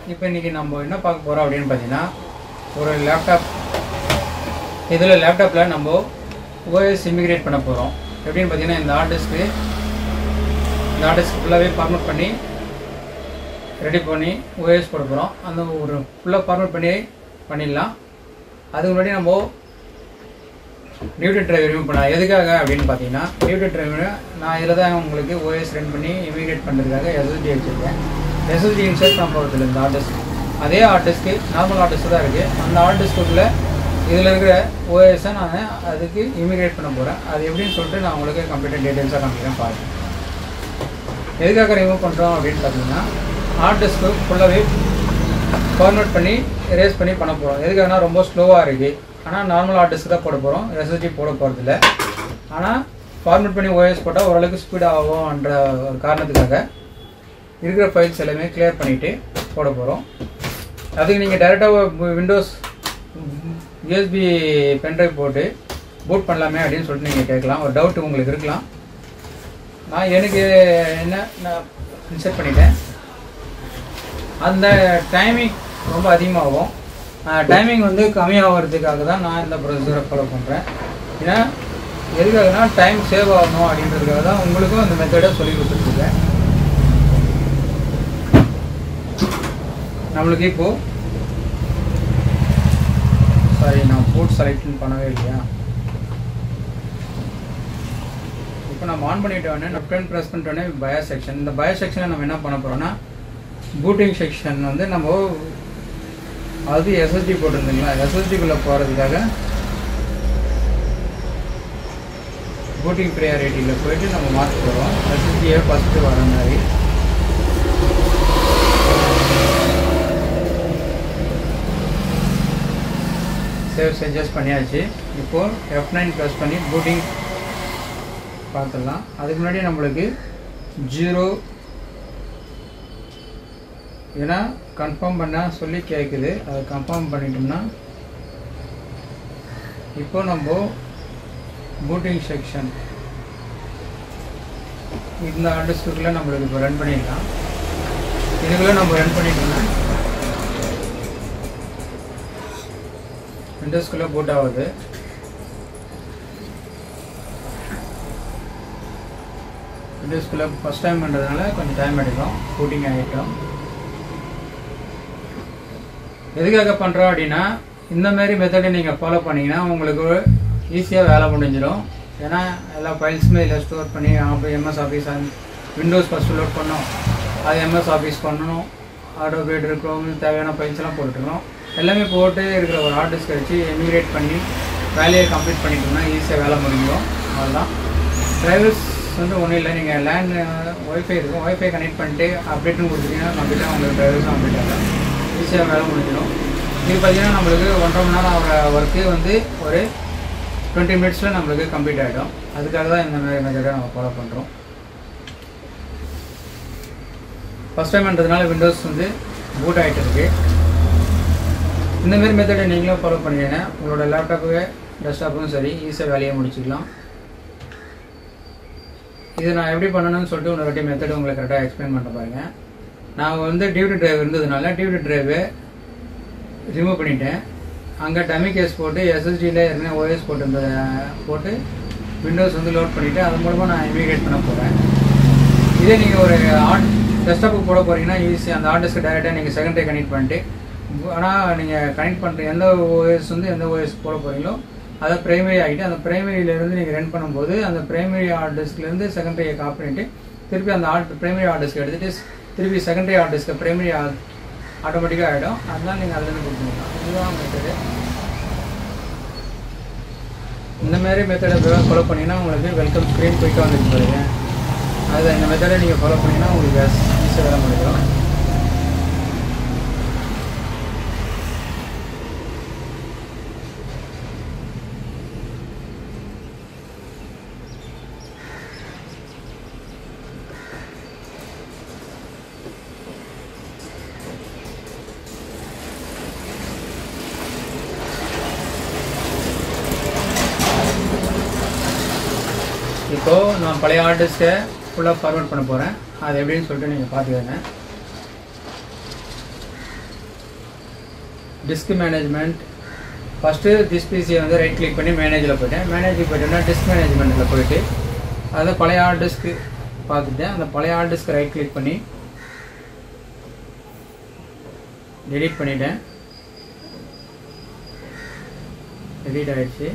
இப்போ இன்றைக்கி நம்ம என்ன பார்க்க போகிறோம் அப்படின்னு பார்த்தீங்கன்னா ஒரு லேப்டாப் இதில் லேப்டாப்பில் நம்ம ஓஎஸ் இமிகிரேட் பண்ண போகிறோம் எப்படின்னு பார்த்தீங்கன்னா இந்த ஹார்ட் டிஸ்க்கு இந்த ஹார்ட் டிஸ்க் ஃபுல்லாகவே ஃபார்மேட் பண்ணி ரெடி பண்ணி ஓஎஸ் போட போகிறோம் அந்த ஒரு ஃபுல்லாக ஃபார்மேட் பண்ணி பண்ணிடலாம் அதுக்கு முன்னாடி நம்ம டியூட்டி டிரைவ் ரிமூவ் பண்ணலாம் எதுக்காக அப்படின்னு பார்த்தீங்கன்னா டியூட்டி டிரைவ் நான் இதில் தான் உங்களுக்கு ஓஎஸ் ரன் பண்ணி இமிகிரேட் பண்ணுறதுக்காக எஸ்எஸ்டி வச்சுருக்கேன் எஸ்எஸ்டி இன்சர்ட் பண்ண போகிறதில்ல இந்த ஆர்டிஸ்ட் அதே ஆர்டிஸ்ட்க்கு நார்மல் ஆர்டிஸ்ட் தான் இருக்குது அந்த ஆர்டிஸ்ட்டுக்குள்ளே இதில் இருக்கிற ஓஎஸை நான் அதுக்கு இமிகிரேட் பண்ண போகிறேன் அது எப்படின்னு சொல்லிட்டு நான் உங்களுக்கு கம்ப்யூட்டர் டீட்டெயில்ஸாக காமிக்கிறேன் பாருங்கள் எதுக்காக ரிமூவ் பண்ணுறோம் அப்படின்னு பார்த்தீங்கன்னா ஹார்ட் டிஸ்க்கு ஃபுல்லாகவே ஃபார்மேட் பண்ணி எரேஸ் பண்ணி பண்ண போகிறோம் எதுக்காகனா ரொம்ப ஸ்லோவாக இருக்குது ஆனால் நார்மல் ஹார்ட் டிஸ்க் தான் போட போகிறோம் எஸ்எஸ்டி போட போகிறதில்ல ஆனால் ஃபார்மேட் பண்ணி ஓஎஸ் போட்டால் ஓரளவுக்கு ஸ்பீட் ஆகும்ன்ற ஒரு காரணத்துக்காக இருக்கிற ஃபைல்ஸ் எல்லாமே கிளியர் பண்ணிவிட்டு போட போகிறோம் அதுக்கு நீங்கள் டேரெக்டாக விண்டோஸ் யூஎஸ்பி பென்ட்ரைவ் போட்டு பூட் பண்ணலாமே அப்படின்னு சொல்லிட்டு நீங்கள் கேட்கலாம் ஒரு டவுட் உங்களுக்கு இருக்கலாம் நான் எனக்கு என்ன நான் இன்செர்ட் பண்ணிட்டேன் அந்த டைமிங் ரொம்ப அதிகமாகும் டைமிங் வந்து கம்மியாகிறதுக்காக தான் நான் இந்த ப்ரொசீஜரை ஃபாலோ பண்ணுறேன் ஏன்னா எதுக்காகனா டைம் சேவ் ஆகணும் அப்படின்றதுக்காக தான் உங்களுக்கும் அந்த மெத்தடை சொல்லி கொடுத்துட்ருக்கேன் நம்மளுக்கு இப்போது சாரி நான் போட் செலக்ட் பண்ணவே இல்லையா இப்போ நம்ம ஆன் பண்ணிட்டோன்னே லெஃப்ட் ஹேண்ட் ப்ரெஸ் பண்ணிட்டோன்னே பயோ செக்ஷன் இந்த பயோ செக்ஷனில் நம்ம என்ன பண்ண போகிறோம்னா பூட்டிங் செக்ஷன் வந்து நம்ம அது எஸ்எஸ்டி போட்டிருந்தீங்களா எஸ்எஸ்டிக்குள்ளே போகிறதுக்காக பூட்டிங் ப்ரையாரிட்டியில் போயிட்டு நம்ம மாற்ற போகிறோம் எஸ்எஸ்டியே ஃபஸ்ட்டு வர மாதிரி சேவ் சஜஸ்ட் பண்ணியாச்சு இப்போது எஃப் நைன் ப்ரெஸ் பண்ணி பூட்டிங் பார்த்துடலாம் அதுக்கு முன்னாடி நம்மளுக்கு ஜீரோ ஏன்னா கன்ஃபார்ம் பண்ண சொல்லி கேட்குது அதை கன்ஃபார்ம் பண்ணிட்டோம்னா இப்போ நம்ம பூட்டிங் செக்ஷன் இந்த அண்டர்ஸ்டுக்குள்ளே நம்மளுக்கு இப்போ ரன் பண்ணிடலாம் இதுக்குள்ளே நம்ம ரன் பண்ணிட்டோம்னா விண்டோஸ்குள்ளே பூட் ஆகுது விண்டோஸ்குள்ளே ஃபஸ்ட் டைம் பண்ணுறதுனால கொஞ்சம் டைம் எடுக்கும் பூட்டிங் ஆகிட்டோம் எதுக்காக பண்ணுறோம் அப்படின்னா இந்த மாதிரி மெத்தடை நீங்கள் ஃபாலோ பண்ணிங்கன்னா உங்களுக்கு ஈஸியாக வேலை முடிஞ்சிடும் ஏன்னா எல்லா ஃபைல்ஸுமே இதில் ஸ்டோர் பண்ணி அப்போ MS Office Windows first load பண்ணோம் அது எம்எஸ் ஆஃபீஸ் பண்ணணும் ஆட்டோ பேட் இருக்கிறோம் தேவையான ஃபைல்ஸ் எல்லாம் போட்டுருக்கோம் எல்லாமே போட்டு இருக்கிற ஒரு ஹார்ட் டிஸ்க் வச்சு எமிகிரேட் பண்ணி வேலையை கம்ப்ளீட் பண்ணிட்டோம்னா ஈஸியாக வேலை முடிஞ்சிடும் அவ்வளோதான் டிரைவர்ஸ் வந்து ஒன்றும் இல்லை நீங்கள் லேண்ட் ஒய்ஃபை இருக்கும் ஒய்ஃபை கனெக்ட் பண்ணிட்டு அப்டேட்னு கொடுத்துட்டீங்கன்னா கம்ப்ளீட்டாக உங்களுக்கு டிரைவர்ஸும் அப்டேட் ஆகலாம் ஈஸியாக வேலை முடிஞ்சிடும் இது பார்த்தீங்கன்னா நம்மளுக்கு ஒன்றரை மணி நேரம் ஆகிற ஒர்க்கு வந்து ஒரு டுவெண்ட்டி மினிட்ஸில் நம்மளுக்கு கம்ப்ளீட் ஆகிடும் அதுக்காக தான் இந்த மாதிரி மெத்தடை நம்ம ஃபாலோ பண்ணுறோம் ஃபஸ்ட் டைம்ன்றதுனால விண்டோஸ் வந்து பூட் ஆகிட்டு இருக்கு இந்தமாரி மெத்தடை நீங்களும் ஃபாலோ பண்ணிங்கன்னா உங்களோட லேப்டாப்பு டெஸ்க்டாப்பும் சரி ஈஸியாக வேலையை முடிச்சுக்கலாம் இது நான் எப்படி பண்ணணும்னு சொல்லிட்டு இன்னொரு வாட்டி மெத்தட் உங்களுக்கு கரெக்டாக எக்ஸ்பிளைன் பண்ண பாருங்க நான் வந்து டியூட்டி டிரைவ் இருந்ததுனால டியூட்டி டிரைவு ரிமூவ் பண்ணிட்டேன் அங்கே டமி கேஸ் போட்டு எஸ்எஸ்டியில் ஏற்கனவே ஓஎஸ் போட்டு போட்டு விண்டோஸ் வந்து லோட் பண்ணிவிட்டு அது மூலமாக நான் இமிகிரேட் பண்ண போகிறேன் இதே நீங்கள் ஒரு ஆட் டெஸ்க்டாப்புக்கு போட போகிறீங்கன்னா ஈஸி அந்த ஆர்டிஸ்க்கு டேரெக்டாக நீங்கள் செகண்டரி கனெக்ட் பண்ணிட்டு ஆனால் நீங்கள் கனெக்ட் பண்ணுற எந்த ஓஎஸ் வந்து எந்த ஓஎஸ் போட போகிறீங்களோ அதை ப்ரைமரி ஆகிட்டு அந்த ப்ரைமரியிலேருந்து நீங்கள் ரன் பண்ணும்போது அந்த ப்ரைமரி ஆர்டிஸ்க்லேருந்து செகண்டரியை காப்பி பண்ணிட்டு திருப்பி அந்த ஆர்ட் ப்ரைமரி ஆர்டிஸ்க்கு எடுத்துகிட்டு திருப்பி செகண்டரி ஆர்டிஸ்க்கு ப்ரைமரி ஆட்டோமேட்டிக்காக ஆகிடும் அதனால் நீங்கள் அதுலேருந்து கொடுத்துக்கலாம் இதுதான் மெத்தடு இந்த மாதிரி மெத்தடை ஃபாலோ பண்ணிங்கன்னா உங்களுக்கு வெல்கம் ஸ்க்ரீன் குயிக்காக வந்துட்டு பாருங்க அது இந்த மெத்தடை நீங்கள் ஃபாலோ பண்ணிங்கன்னா உங்களுக்கு ஈஸியாக வேலை முடியும் இப்போது நான் பழைய ஆர்டிஸ்ட்டை ஃபுல்லாக ஃபார்வர்ட் பண்ண போகிறேன் அது எப்படின்னு சொல்லிட்டு நீங்கள் பார்த்துக்கோங்க டிஸ்க் மேனேஜ்மெண்ட் ஃபஸ்ட்டு திஸ் பிசியை வந்து ரைட் கிளிக் பண்ணி மேனேஜில் போயிட்டேன் மேனேஜ் போயிட்டேன்னா டிஸ்க் மேனேஜ்மெண்ட்டில் போயிட்டு அதை பழைய ஹார்ட் டிஸ்க்கு பார்த்துட்டேன் அந்த பழைய ஹார்ட் டிஸ்க் ரைட் கிளிக் பண்ணி டெலீட் பண்ணிட்டேன் டெலீட் ஆயிடுச்சு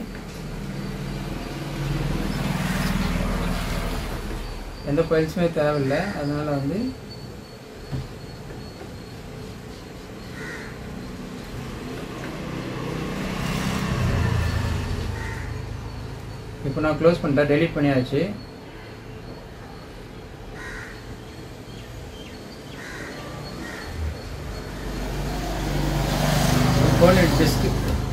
எந்த ஃபைல்ஸுமே தேவையில்லை அதனால வந்து இப்போ நான் க்ளோஸ் பண்ணிட்டேன் டெலீட் பண்ணியாச்சு ஃபோன் டிஸ்க்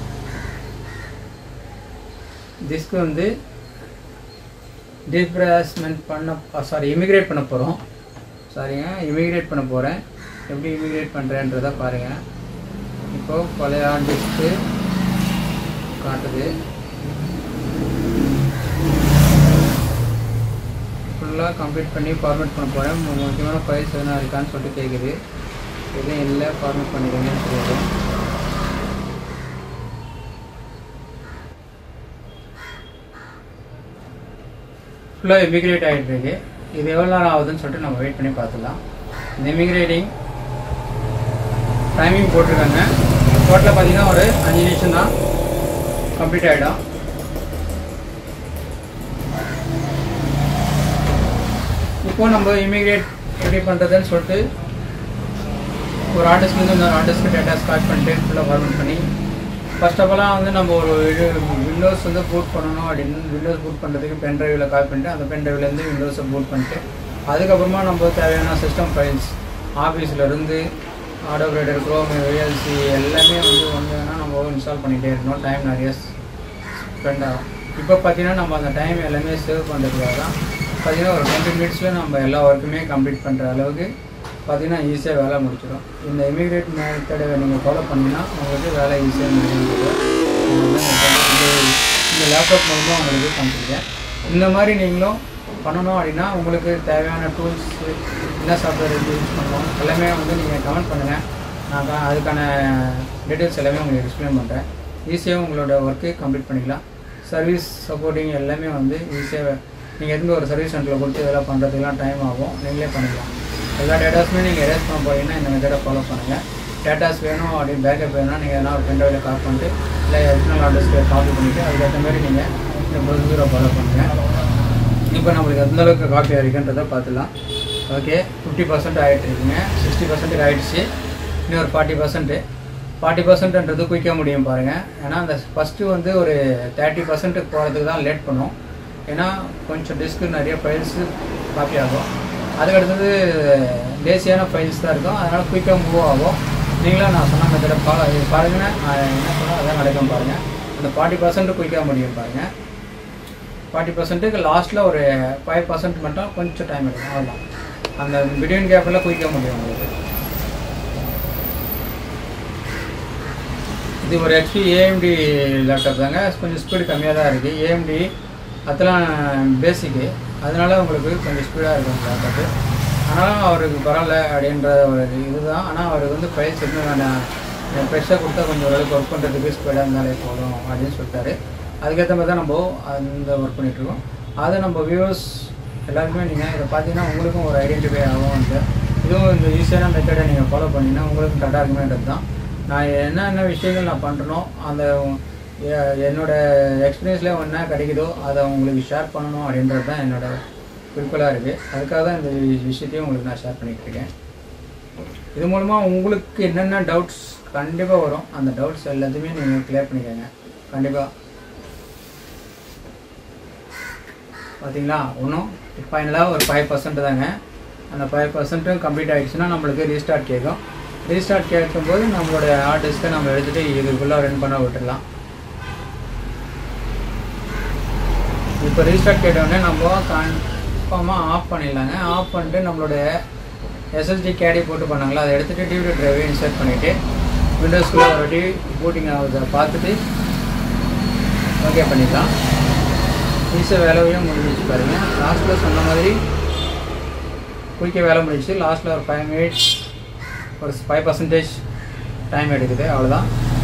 டிஸ்க் வந்து டிஸ்பிராஸ்மெண்ட் பண்ண சாரி இமிக்ரேட் பண்ண போகிறோம் சாரிங்க இமிக்ரேட் பண்ண போகிறேன் எப்படி இமிக்ரேட் பண்ணுறேன்றதை பாருங்கள் இப்போது பழைய டிஸ்க்கு காட்டுது ஃபுல்லாக கம்ப்ளீட் பண்ணி ஃபார்மேட் பண்ண போகிறேன் முக்கியமான ஃபைல்ஸ் எதுனா இருக்கான்னு சொல்லிட்டு கேட்குது எதுவும் இல்லை ஃபார்மேட் பண்ணிடுங்கன்னு சொல்லுது ஃபுல்லாக இமிக்ரேட் ஆகிட்டு இருக்கு இது எவ்வளோ நேரம் ஆகுதுன்னு சொல்லிட்டு நம்ம வெயிட் பண்ணி பார்த்துக்கலாம் இந்த இமிக்ரேட்டிங் டைமிங் போட்டிருக்காங்க டோட்டலாக பார்த்தீங்கன்னா ஒரு அஞ்சு நிமிஷம் தான் கம்ப்ளீட் ஆகிடும் இப்போ நம்ம இமிக்ரேட் எப்படி பண்ணுறதுன்னு சொல்லிட்டு ஒரு ஆர்டிஸ்ட்லேருந்து இன்னொரு ஆர்டிஸ்ட்க்கு டேட்டா ஸ்டார்ட் பண்ணிட்டு ஃபுல்லாக ஃபார்மேட் பண்ணி ஃபர்ஸ்ட் ஆஃப் ஆலாக வந்து நம்ம ஒரு இது விண்டோஸ் வந்து பூட் பண்ணணும் அப்படின்னு விண்டோஸ் பூட் பண்ணுறதுக்கு பென் ட்ரைவில் கால் பண்ணிட்டு அந்த பென் ட்ரைவ்லேருந்து விண்டோஸை பூட் பண்ணிட்டு அதுக்கப்புறமா நம்ம தேவையான சிஸ்டம் ஃபைல்ஸ் ஆஃபீஸ்லேருந்து ஆடோபிரேட்டர் க்ரோம் விஎல்சி எல்லாமே வந்து ஒன்று வேணால் நம்ம இன்ஸ்டால் பண்ணிகிட்டே இருக்கணும் டைம் நிறைய ஸ்பெண்ட் ஆகும் இப்போ பார்த்தீங்கன்னா நம்ம அந்த டைம் எல்லாமே சேவ் பண்ணுறதுக்காக தான் பார்த்தீங்கன்னா ஒரு டுவெண்ட்டி மினிட்ஸில் நம்ம எல்லா ஒர்க்குமே கம்ப்ளீட் பண்ணுற அளவுக்கு பார்த்தீங்கன்னா ஈஸியாக வேலை முடிச்சிடும் இந்த இமிக்ரேட் மெத்தடை நீங்கள் ஃபாலோ பண்ணிங்கன்னா உங்களுக்கு வேலை ஈஸியாக முடிஞ்சிடும் இந்த லேப்டாப் மூலமாக உங்களுக்கு காமிச்சிருக்கேன் இந்த மாதிரி நீங்களும் பண்ணணும் அப்படின்னா உங்களுக்கு தேவையான டூல்ஸ் என்ன சாஃப்ட்வேர் எப்படி யூஸ் பண்ணணும் எல்லாமே வந்து நீங்கள் கமெண்ட் பண்ணுங்கள் நான் கா- அதுக்கான டீட்டெயில்ஸ் எல்லாமே உங்களுக்கு எக்ஸ்பிளைன் பண்ணுறேன் ஈஸியாக உங்களோட ஒர்க்கு கம்ப்ளீட் பண்ணிக்கலாம் சர்வீஸ் சப்போர்ட்டிங் எல்லாமே வந்து ஈஸியாக நீங்கள் எதுவும் ஒரு சர்வீஸ் சென்டரில் கொடுத்து இதெல்லாம் பண்ணுறதுக்கெல்லாம் டைம் ஆகும் நீங்களே பண்ணிக்கலாம் எல்லா டேட்டாஸுமே நீங்கள் எரேஸ் பண்ண போறீங்கன்னா இந்த மெத்தடை ஃபாலோ பண்ணுங்கள் டேட்டாஸ் வேணும் அப்படின்னு பேக்கப் வேணும்னா நீங்கள் எதனா ஒரு பென்ட்ரைவில் கால் பண்ணிட்டு இல்லை எக்ஸ்டர்னல் ஆர்டர்ஸ்க்கு காப்பி பண்ணிவிட்டு அதுக்கேற்ற மாதிரி நீங்கள் இந்த ப்ரொசீஜரை ஃபாலோ பண்ணுங்கள் இப்போ நம்மளுக்கு எந்த அளவுக்கு காப்பி ஆகிருக்குன்றதை பார்த்துலாம் ஓகே ஃபிஃப்டி பர்சன்ட் ஆகிட்டு இருக்குங்க சிக்ஸ்டி பர்சன்ட் ஆகிடுச்சு இன்னும் ஒரு ஃபார்ட்டி பர்சன்ட்டு ஃபார்ட்டி பர்சன்ட்ன்றது குயிக்க முடியும் பாருங்கள் ஏன்னா அந்த ஃபஸ்ட்டு வந்து ஒரு தேர்ட்டி பர்சன்ட் போகிறதுக்கு தான் லேட் பண்ணும் ஏன்னா கொஞ்சம் டிஸ்க்கு நிறைய ஃபைல்ஸு காப்பி ஆகும் அதுக்கடுத்தது லேசியான ஃபைல்ஸ் தான் இருக்கும் அதனால் குயிக்காக மூவ் ஆகும் நீங்களும் நான் சொன்ன மெத்தடை ஃபாலோ பாருங்கன்னா நான் என்ன சொன்னோம் அதான் நடக்கும் பாருங்கள் அந்த ஃபார்ட்டி பர்சன்ட் குயிக்காக முடியும் பாருங்கள் ஃபார்ட்டி பர்சன்ட்டுக்கு லாஸ்ட்டில் ஒரு ஃபைவ் பர்சன்ட் மட்டும் கொஞ்சம் டைம் எடுக்கும் அவ்வளோதான் அந்த பிட்வீன் கேப்பில் குயிக்க முடியும் உங்களுக்கு இது ஒரு ஹெச்பி ஏஎம்டி லேப்டாப் தாங்க கொஞ்சம் ஸ்பீடு கம்மியாக தான் இருக்குது ஏஎம்டி அதெல்லாம் பேசிக்கு அதனால உங்களுக்கு கொஞ்சம் ஸ்பீடாக இருக்கும் லேப்டாப்பு ஆனாலும் அவருக்கு பரவாயில்ல அப்படின்ற ஒரு இதுதான் ஆனால் அவருக்கு வந்து ஃபைல்ஸ் இன்னும் வேண்டாம் ஃப்ரெஷ்ஷாக கொடுத்தா கொஞ்சம் ஓரளவுக்கு ஒர்க் பண்ணுறதுக்கு ஸ்பீடாக இருந்தாலே போதும் அப்படின்னு சொல்லிட்டாரு அதுக்கேற்ற மாதிரி தான் நம்ம அந்த ஒர்க் பண்ணிகிட்ருக்கோம் அதை நம்ம வியூவர்ஸ் எல்லாருக்குமே நீங்கள் இதை பார்த்தீங்கன்னா உங்களுக்கும் ஒரு ஐடென்டிஃபை ஆகும் வந்து இதுவும் இந்த ஈஸியான மெத்தடை நீங்கள் ஃபாலோ பண்ணிங்கன்னா உங்களுக்கும் கரெக்டாக இருக்குமேன்றது தான் நான் என்னென்ன விஷயங்கள் நான் பண்ணுறனோ அந்த எ- என்னோட எக்ஸ்பீரியன்ஸில் என்ன கிடைக்குதோ அதை உங்களுக்கு ஷேர் பண்ணணும் அப்படின்றது தான் என்னோட குறிக்கோளாக இருக்குது அதுக்காக தான் இந்த வி- விஷயத்தையும் உங்களுக்கு நான் ஷேர் பண்ணிட்டு இருக்கேன் இது மூலமாக உங்களுக்கு என்னென்ன டவுட்ஸ் கண்டிப்பாக வரும் அந்த டவுட்ஸ் எல்லாத்தையுமே நீங்கள் கிளியர் பண்ணிக்கோங்க கண்டிப்பாக பார்த்தீங்களா ஒன்றும் ஃபைனலாக ஒரு ஃபைவ் பர்சன்ட் தாங்க அந்த ஃபைவ் பர்சன்ட்டும் கம்ப்ளீட் ஆகிடுச்சுன்னா நம்மளுக்கு ரீஸ்டார்ட் கேட்கும் ரீஸ்டார்ட் கேட்கும்போது நம்மளோட ஆர்டிஸ்ட்டை நம்ம எடுத்துகிட்டு இதுக்குள்ளே ரன் பண்ண விட்டுடலாம் இப்போ ரீஸ்டார்ட் கேட்டோடனே நம்ம கன்ஃபார்மாக ஆஃப் பண்ணிடலாங்க ஆஃப் பண்ணிட்டு நம்மளுடைய எஸ்எஸ்டி கேடி போட்டு பண்ணாங்களா அதை எடுத்துகிட்டு டிவிடி ட்ரைவை இன்சர்ட் பண்ணிவிட்டு விண்டோஸ்குள்ளே ஒரு வாட்டி பூட்டிங் ஆகுதை பார்த்துட்டு ஓகே பண்ணிக்கலாம் ஈஸியாக வேலையும் முடிஞ்சிச்சு பாருங்க லாஸ்ட்டில் சொன்ன மாதிரி குயிக்க வேலை முடிஞ்சிச்சு லாஸ்ட்டில் ஒரு ஃபைவ் மினிட்ஸ் ஒரு ஃபைவ் பர்சன்டேஜ் டைம் எடுக்குது அவ்வளோதான்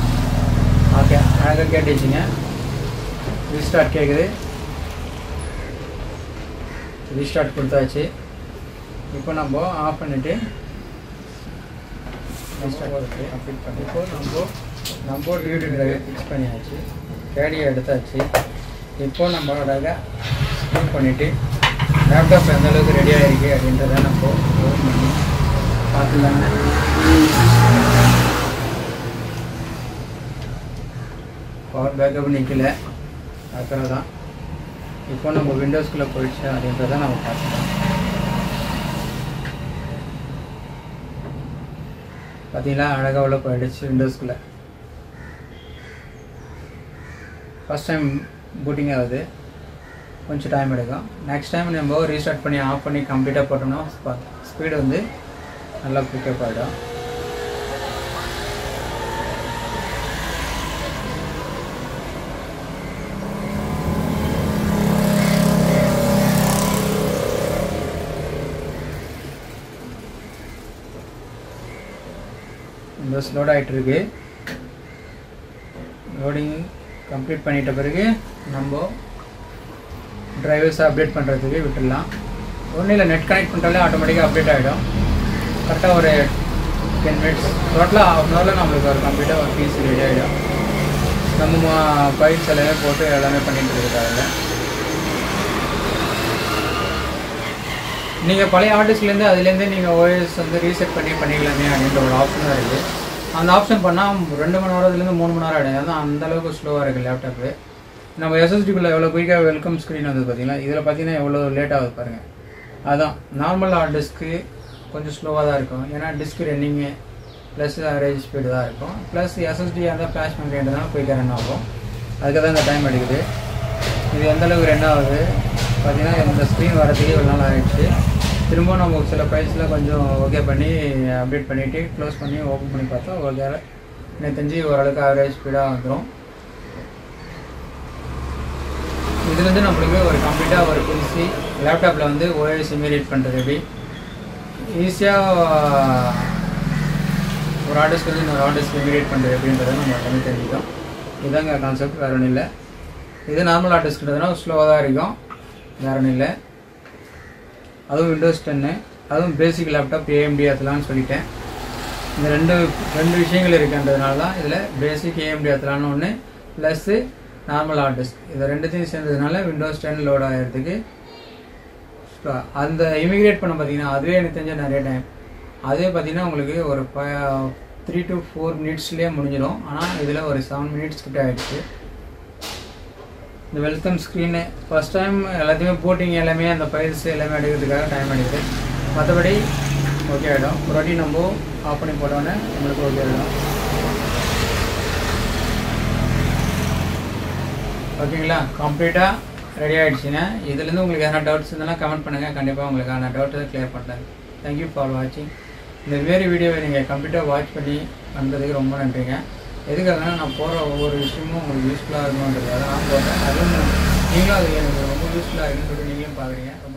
அழகாக கேட்டுச்சுங்க ரீஸ்டார்ட் கேட்குது ரீஸ்டார்ட் கொடுத்தாச்சு இப்போ நம்ம ஆஃப் பண்ணிவிட்டு அப்டேட் பண்ணி இப்போ நம்ம நம்ம டியூட்டி டிரைவர் ஃபிக்ஸ் பண்ணியாச்சு கேடியை எடுத்தாச்சு இப்போ நம்ம அழகாக ஸ்கூல் பண்ணிவிட்டு லேப்டாப் எந்த அளவுக்கு ரெடி ஆகிருக்கு அப்படின்றத நம்ம ஓப்பன் பண்ணி பார்த்துலாங்க பவர் பேக்கப் நிற்கல அதுக்காக தான் இப்போ நம்ம விண்டோஸ்குள்ளே போயிடுச்சு அப்படின்றத நம்ம பார்த்துக்கலாம் பார்த்தீங்களா அழகாக உள்ள போயிடுச்சு விண்டோஸ்குள்ளே ஃபஸ்ட் டைம் பூட்டிங் ஆகுது கொஞ்சம் டைம் எடுக்கும் நெக்ஸ்ட் டைம் நம்ம ரீஸ்டார்ட் பண்ணி ஆஃப் பண்ணி கம்ப்ளீட்டாக போட்டோம்னா ஸ்பீடு வந்து நல்லா பிக்கப் ஆகிடும் விண்டோஸ் லோட் ஆகிட்டு இருக்கு லோடிங் கம்ப்ளீட் பண்ணிட்ட பிறகு நம்ம டிரைவர்ஸை அப்டேட் பண்ணுறதுக்கு விட்டுடலாம் ஒன்றும் இல்லை நெட் கனெக்ட் பண்ணுறாலே ஆட்டோமேட்டிக்காக அப்டேட் ஆகிடும் கரெக்டாக ஒரு டென் மினிட்ஸ் டோட்டலாக ஹாஃப் அன் ஹவரில் நம்மளுக்கு ஒரு கம்ப்ளீட்டாக ஒரு பீஸ் ரெடி ஆகிடும் நம்ம பைப்ஸ் எல்லாமே போட்டு எல்லாமே பண்ணிட்டு இருக்காங்க நீங்கள் பழைய ஆர்டிஸ்ட்லேருந்து அதுலேருந்து நீங்கள் ஓஎஸ் வந்து ரீசெட் பண்ணி பண்ணிக்கலாமே அப்படின்ற ஒரு ஆப்ஷன் தான் இருக்குது அந்த ஆப்ஷன் பண்ணால் ரெண்டு மணி நேரத்துலேருந்து மூணு மணி நேரம் ஆகிடும் அதான் அந்த அளவுக்கு ஸ்லோவாக இருக்குது லேப்டாப்பு நம்ம எஸ்எஸ்டிக்குள்ளே எவ்வளோ குயிக்காக வெல்கம் ஸ்க்ரீன் வந்து பார்த்தீங்களா இதில் பார்த்தீங்கன்னா எவ்வளோ லேட் ஆகுது பாருங்கள் அதான் நார்மல் ஹார்ட் டிஸ்க்கு கொஞ்சம் ஸ்லோவாக தான் இருக்கும் ஏன்னா disk running plus average speed தான் இருக்கும் ப்ளஸ் எஸ்எஸ்டி அந்த ஃப்ளாஷ் மெமரின்றதுனால குயிக்காக ரன் ஆகும் அதுக்கு தான் இந்த டைம் எடுக்குது இது எந்த அளவுக்கு ரன் ஆகுது பார்த்தீங்கன்னா இந்த ஸ்க்ரீன் வரதுக்கே இவ்வளோ நாள் ஆகிடுச்சு திரும்ப நம்ம சில ஃபைல்ஸில் கொஞ்சம் ஓகே பண்ணி அப்டேட் பண்ணிவிட்டு க்ளோஸ் பண்ணி ஓப்பன் பண்ணி பார்த்தா ஓகே எனக்கு தெரிஞ்சு ஓரளவுக்கு ஆவரேஜ் ஸ்பீடாக வந்துடும் இதுலேருந்து நம்மளுக்கு ஒரு கம்ப்ளீட்டாக ஒரு பிசி லேப்டாப்பில் வந்து ஓஎஸ் இமீடியேட் பண்ணுறது எப்படி ஈஸியாக ஒரு ஆர்டிஸ்க்கு வந்து இன்னொரு ஆர்டிஸ்க்கு இமீடியேட் பண்ணுறது எப்படின்றத நம்ம பண்ணி தெரிஞ்சுக்கோம் இதுதாங்க கான்செப்ட் வேறு ஒன்றும் இல்லை இது நார்மல் ஆர்டிஸ்ட்ன்றதுனால ஸ்லோவாக தான் இருக்கும் வேறு ஒன்றும் இல்லை அதுவும் விண்டோஸ் டென்னு அதுவும் பேசிக் லேப்டாப் ஏஎம்டி அதெல்லாம்னு சொல்லிட்டேன் இந்த ரெண்டு ரெண்டு விஷயங்கள் இருக்குன்றதுனால தான் இதில் பேசிக் ஏஎம்டி அதெல்லாம்னு ஒன்று ப்ளஸ்ஸு நார்மல் ஆர்டிஸ்ட் இது ரெண்டுத்தையும் சேர்ந்ததுனால விண்டோஸ் டென் லோட் ஆகிறதுக்கு அந்த இமிகிரேட் பண்ண பார்த்தீங்கன்னா அதுவே எனக்கு தெரிஞ்ச நிறைய டைம் அதே பார்த்தீங்கன்னா உங்களுக்கு ஒரு த்ரீ டு ஃபோர் மினிட்ஸ்லேயே முடிஞ்சிடும் ஆனால் இதில் ஒரு செவன் மினிட்ஸ் கிட்ட ஆகிடுச்சு இந்த வெல்கம் ஸ்க்ரீனு ஃபஸ்ட் டைம் எல்லாத்தையுமே போட்டிங் எல்லாமே அந்த ஃபைல்ஸ் எல்லாமே எடுக்கிறதுக்காக டைம் எடுக்குது மற்றபடி ஓகே ஆகிடும் ஒரு வாட்டி நம்ம ஆஃப் பண்ணி போட்டோன்னே நம்மளுக்கு ஓகே ஆகிடும் ஓகேங்களா கம்ப்ளீட்டாக ரெடி ஆகிடுச்சுங்க இதுலேருந்து உங்களுக்கு எதனா டவுட்ஸ் இருந்தாலும் கமெண்ட் பண்ணுங்கள் கண்டிப்பாக உங்களுக்கான டவுட்டை கிளியர் பண்ணுறேன் தேங்க்யூ ஃபார் வாட்சிங் இந்த மாரி வீடியோவை நீங்கள் கம்ப்ளீட்டாக வாட்ச் பண்ணி பண்ணுறதுக்கு ரொம்ப நன்றிங்க எதுக்காகனா நான் போகிற ஒவ்வொரு விஷயமும் உங்களுக்கு யூஸ்ஃபுல்லாக இருக்கணுன்றதுக்காக நான் போடுறேன் அதுவும் நீங்களும் அது எனக்கு ரொம்ப யூஸ்ஃபுல்லாக இருக்குன்னு சொல்லிட்டு நீங்களும் பார்க்குறீங்க ரொம்ப